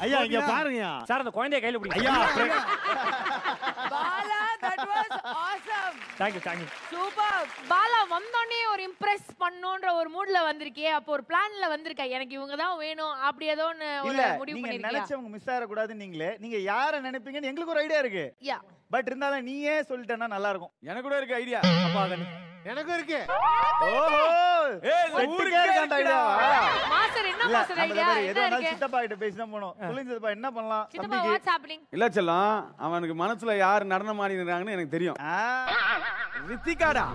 ஐயா இங்க பாருங்க சார் அந்த குழந்தைய கையில பிடிங்க ஐயா Bala that was awesome thank you thank you super Bala வந்தோடனே ஒரு இம்ப்ரெஸ் பண்ணணும்ன்ற ஒரு மூட்ல வந்திருக்கியே அப்போ ஒரு பிளான்ல வந்திருக்க எனக்கு இவங்க தான் வேணும் அப்படி ஏதோ ஒன்னு ஒரு இல்ல முடிவு நீங்க பண்ணிருக்கியா நினைச்சவங்க மிஸ் ஆகக்கூடாதுன்னு நீங்களே நீங்க யார நினைப்பீங்கன்னு எங்களுக்கு ஒரு ஐடியா இருக்கு யா பட் இருந்தாலும் நீயே சொல்லிட்டேன்னா நல்லா இருக்கும் எனக்கு கூட இருக்கு ஐடியா அப்பா கண்ணு எனக்கும் இருக்கு ஓஹோ ஏய், இந்த செட்டுக்கே ஊருக்கே இருக்கு அந்த இருக்குடா. ஐடியாவா மாஸ்டர் என்ன இல்ல மாஸ்டர் நம்ம ஐடியா பாரு, எதோ என்ன இருந்தாலும் இருக்கு சித்தப்பா கிட்ட பேசி தான் போனோம் சொல்லுங்க சித்தப்பா என்ன பண்ணலாம் சித்தப்பா தம்பிக்கு வாட்ஸ் ஹேப்பனிங் இல்ல செல்லம் அவனுக்கு மனசுல யார் நடனம் ஆடினாங்கன்னு எனக்கு தெரியும் ஆ, ரித்திகாடா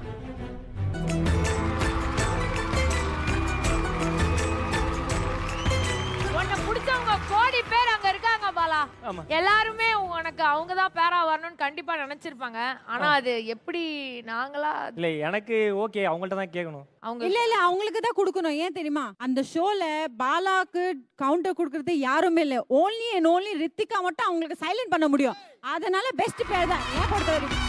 உன்னை பிடிச்சவங்க கோடி பேர் அங்க இருக்காங்க பாலா ஆமா. எல்லாருமே உனக்கு அவங்க தான் பேரா வரணும்னு கண்டிப்பா நினைச்சிருப்பாங்க ஆனா அது எப்படி நாங்களா இல்ல எனக்கு ஓகே அவங்கள்ட்ட தான் கேட்கணும் அவங்க இல்ல இல்ல அவங்களுக்கு தான் கொடுக்கணும் ஏன் தெரியுமா அந்த ஷோல பாலாக்கு கவுண்டர் கொடுக்கறது யாருமே இல்ல ஓன்லி அண்ட் ஓன்லி ரித்திகா மட்டும் அவங்களுக்கு சைலண்ட் பண்ண முடியும் அதனால பெஸ்ட் பேர் தான் ஏன் பொறுத்த வரைக்கும்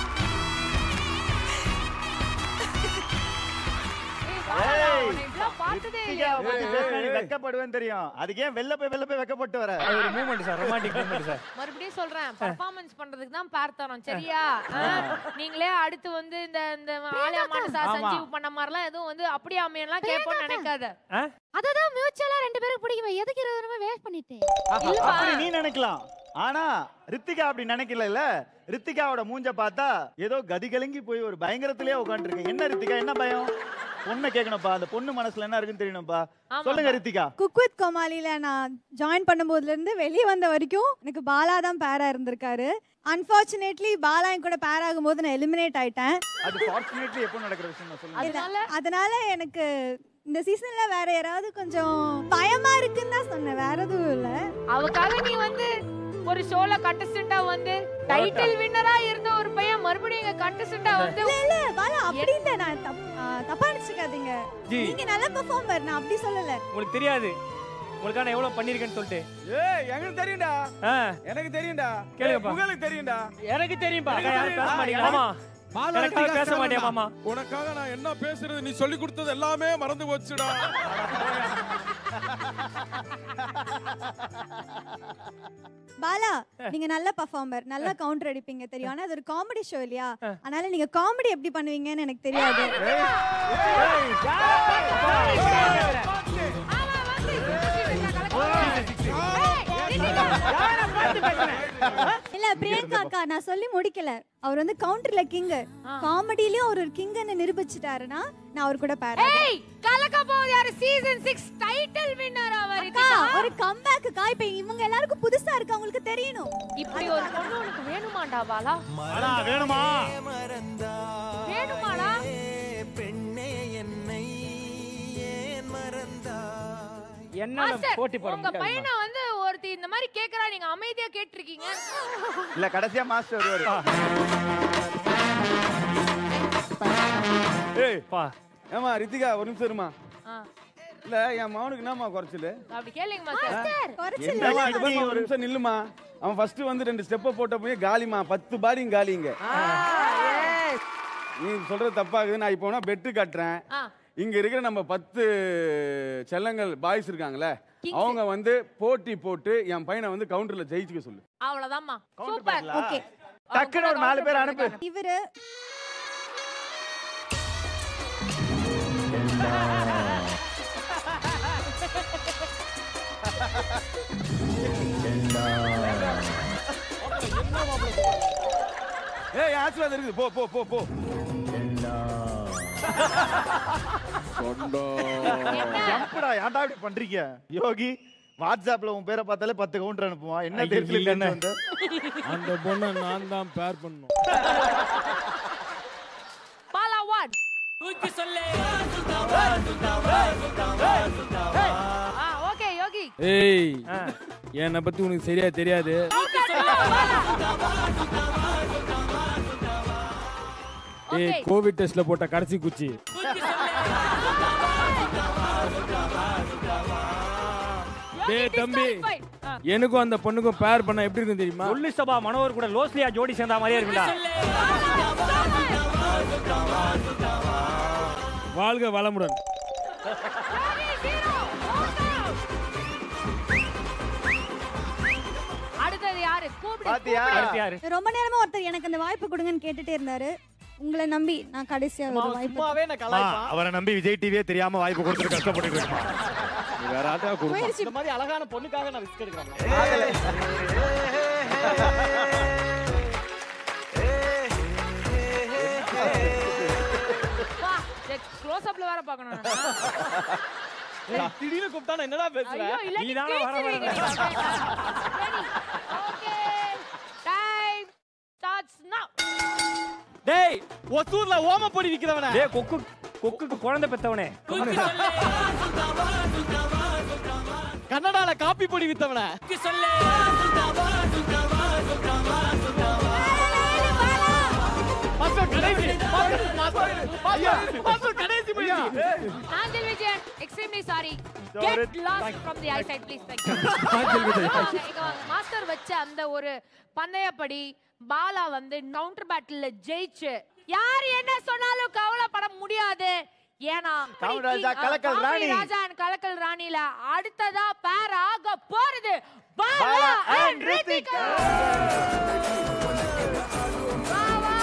ஏய், பாலா, ஏய், உன்னை இப்படிலாம் பார்த்ததே ரித்திகாவை பத்தி இல்லையா பேசினா நீ வெட்கப்படுவேன்னு தெரியும் அதுக்கு ஏன் வெளில போய் வெளில போய் வெக்கப்பட்டு வர அது ஒரு moment sir romantic moment sir மறுபடியும் சொல்றேன் பெர்ஃபார்மன்ஸ் பண்றதுக்கு தான் பேர் தரோம் சரியா ஆ, நீங்களே அடுத்து வந்து இந்த இந்த ஆலியா மாட்டு சார் ஆமா. சஞ்சீவ் பண்ண மாதிரிலாம் எதுவும் வந்து அப்படியே அமையெல்லாம் கேட்போம்னு நினைக்காத அததான் மியூச்சுவலா ரெண்டு பேருக்கு பிடிக்குமே எதுக்கு இருபது ரூபாய் வேஸ்ட் பண்ணிட்டேன் இல்லப்பா அப்படி நீ நினைக்கலாம் ஆனா ரித்திகா அப்படி நினைக்கல ரித்திகாவோட மூஞ்ச பார்த்தா ஏதோ கதி கலங்கி போய் ஒரு பயங்கரத்திலேயே உட்காந்துருக்கு என்ன ரித்திகா என்ன பயம் பொண்ணை கேட்கணும்ப்பா அந்த பொண்ணு மனசுல என்ன இருக்குன்னு தெரியணும்ப்பா ஆமாப்பா. சொல்லுங்க ரித்திகா குக் வித் கோமாளியில நான் ஜாயின் பண்ணும்போதுல இருந்து வெளியே வந்த வரைக்கும் எனக்கு பாலா தான் பேரா இருந்திருக்காரு அன்பார்ச்சுனேட்லி பாலா என் கூட பேர் ஆகும்போது நான் எலிமினேட் ஆயிட்டேன் அது ஃபார்ச்சுனேட்லி எப்போ நடக்கிற விஷயம் நான் சொல்லுங்க அதனால அதனால எனக்கு இந்த சீசன்ல வேற யாராவது கொஞ்சம் பயமா இருக்குன்னு தான் சொன்னேன் வேற எதுவும் இல்ல அவக்காக நீ வந்து ஒரு ஷோல கண்டஸ்டண்டா வந்து டைட்டில் வின்னரா இருந்த ஒரு பையன் மறுபடியும் இங்க கண்டஸ்டண்டா வந்து இல்ல இல்ல பாலா அப்படி இல்ல நான் தப்- ஆ, தப்பா நினைச்சுக்காதீங்க ஜி நீங்க நல்ல பெர்ஃபார்மர் நான் அப்படி சொல்லல உங்களுக்கு தெரியாது உங்களுக்காக நான் எவ்வளவு பண்ணிருக்கேன்னு சொல்லிட்டு ஏய் எனக்கு தெரியும்டா ஆ, எனக்கு தெரியும்டா கேளுங்கப்பா. உங்களுக்கு தெரியும்டா எனக்கு தெரியும்பா எனக்கு யாரும் பேச தெரியும். மாட்டீங்க மாமா பாலா எனக்காக ரித்திகா பேச மாட்டியா சிரமம்தான். மாமா உனக்காக நான் என்ன பேசுறது நீ சொல்லி கொடுத்தது எல்லாமே மறந்து போச்சுடா பாலா நீங்க நல்ல பெர்ஃபார்மர் நல்லா கவுண்டர் அடிப்பீங்க தெரியும் ஆனா அது ஒரு காமெடி ஷோ இல்லையா அதனால நீங்க காமெடி எப்படி பண்ணுவீங்கன்னு எனக்கு தெரியாது இல்ல பிரியங்கா அக்கா நான் சொல்லி முடிக்கல அவர் வந்து கவுண்டர்ல கிங் காமெடிலயும் அவர் ஒரு கிங்னு நிரூபிச்சிட்டாருன்னா நான் அவர் கூட பேர ஏய் கலக்க போகுது யாரு சீசன் 6 டைட்டில் வின்னர் அவர் அக்கா ஒரு கம்பேக்குக்கா இப்ப இவங்க எல்லாருக்கும் புதுசா இருக்கு அவங்களுக்கு தெரியணும் இப்படி ஒரு பொண்ணு உனக்கு வேணுமாண்டா பாலா பாலா வேணுமா வேணுமாடா என்ன மாஸ்டர் போட்டி போட உங்க முடியாது பையனை வந்து ஒருத்தி இந்த மாதிரி கேக்குறா நீங்க அமைதியா கேட்டிருக்கீங்க இல்ல கடைசியா மாஸ்டர் வருவாரு ஏய் பா ஏமா ரித்திகா ஒரு நிமிஷம் இருமா ஆ, இல்ல என் மவனுக்கு என்னம்மா குறைச்சல் அப்படி கேளுங்க மாஸ்டர் குறைச்சல் என்னம்மா இது பாரும்மா, ஒரு நிமிஷம் நில்லுமா அவன் ஃபர்ஸ்ட் வந்து ரெண்டு ஸ்டெப்பை போட்ட போய் காலிமா பத்து பாடியும் காலிங்க நீ சொல்றது தப்பாகுது நான் இப்போ வேணா பெட்டு கட்டுறேன் ஆ இங்க இருக்கிற நம்ம பத்து செல்லங்கள் பாய்ஸ் இருக்காங்களே Kings. அவங்க வந்து போட்டி போட்டு என் பையனை வந்து கவுண்டர்ல ஜெயிச்சுக்க சொல்லு அவ்வளவுதாம்மா Counter சூப்பர் பண்ணலாம். ஓகே டக்குன்னு ஒரு நாலு பேர் அனுப்பு இவரு ஏய் என் ஆசீர்வாதம் இருக்குது போ போ போ போ ஜம்புடா ஏன்டா இப்படி பண்றீங்க யோகி வாட்ஸ்அப்ல உன் பேரை பார்த்தாலே பத்து கவுண்டர் அனுப்புவான் என்ன ஐயோ, தைரியத்துல இல்லைண்ணே. பேச்சு வந்து அந்த பொண்ணை நான் தான் பேர் பண்ணும் பாலா வாட் ஆ ஓகே யோகி ஏய் என்னை பத்தி உனக்கு சரியா தெரியாது ஏய் ஓகே கோவிட் டெஸ்ட்ல போட்ட கடைசி குச்சி டேய் தம்பி எனக்கும் அந்த பொண்ணுக்கும் பேர் பண்ண எப்படி இருக்கும் தெரியுமா சொல்லு சபா மனோவர் கூட லோஸ்லியா ஜோடி சேர்ந்த மாதிரியே இருக்குடா வாழ்க வளமுடன் கூப்பிடு பாத்தியா? கூப்பிடு. அடுத்து யாரு ரொம்ப நேரமா ஒருத்தர் எனக்கு அந்த வாய்ப்பு கொடுங்கன்னு கேட்டுட்டே இருந்தாரு உங்களை நம்பி நான் கடைசியா ஒரு வாய்ப்பு சும்மாவே நான் கலாய்ப்பான் அவரை நம்பி விஜய் டிவியே தெரியாம வாய்ப்பு கொடுத்துட்டு கஷ்டப்பட்டு இருக்கா நீ வேற ஆட்டா கொடுப்பா முயற்சி இந்த மாதிரி அழகான பொண்ணுக்காக நான் ரிஸ்க் எடுக்கிறேன் வா க்ளோஸ் அப்ல வேற பார்க்கணும் நான். திடீர்னு கூப்பிட்டா நான் என்னடா பேசுறேன் ஐயோ இல்ல நீ நீதானே வர வர ஓகே டைம் ஸ்டார்ட்ஸ் நவ டேய் ஒசூர்ல ஓம பொடி விக்கிறவன டேய் கொக்கு கொக்குக்கு குழந்தை பெத்தவனே கன்னடால காப்பி பொடி வித்தவன மாஸ்டர் கடைசி மாஸ்டர், மாஸ்டர், மாஸ்டர், மாஸ்டர் கடைசி போயிடுச்சு Aanchal Vijayan extremely sorry Sorry. Get lost from the eyesight please thank you master வச்ச அந்த ஒரு பந்தயப்படி பாலா வந்து கவுண்டர் பேட்டில்ல ஜெயிச்சு யார் என்ன சொன்னாலும் கவலைப்பட முடியாது ஏன்னா காமெடி ராஜா, கலக்கல் காமெடி ராணி. ராஜா and கலக்கல் ராணில அடுத்ததா பேர் ஆக போறது பாலா பாலா and and ரித்திகா வா வா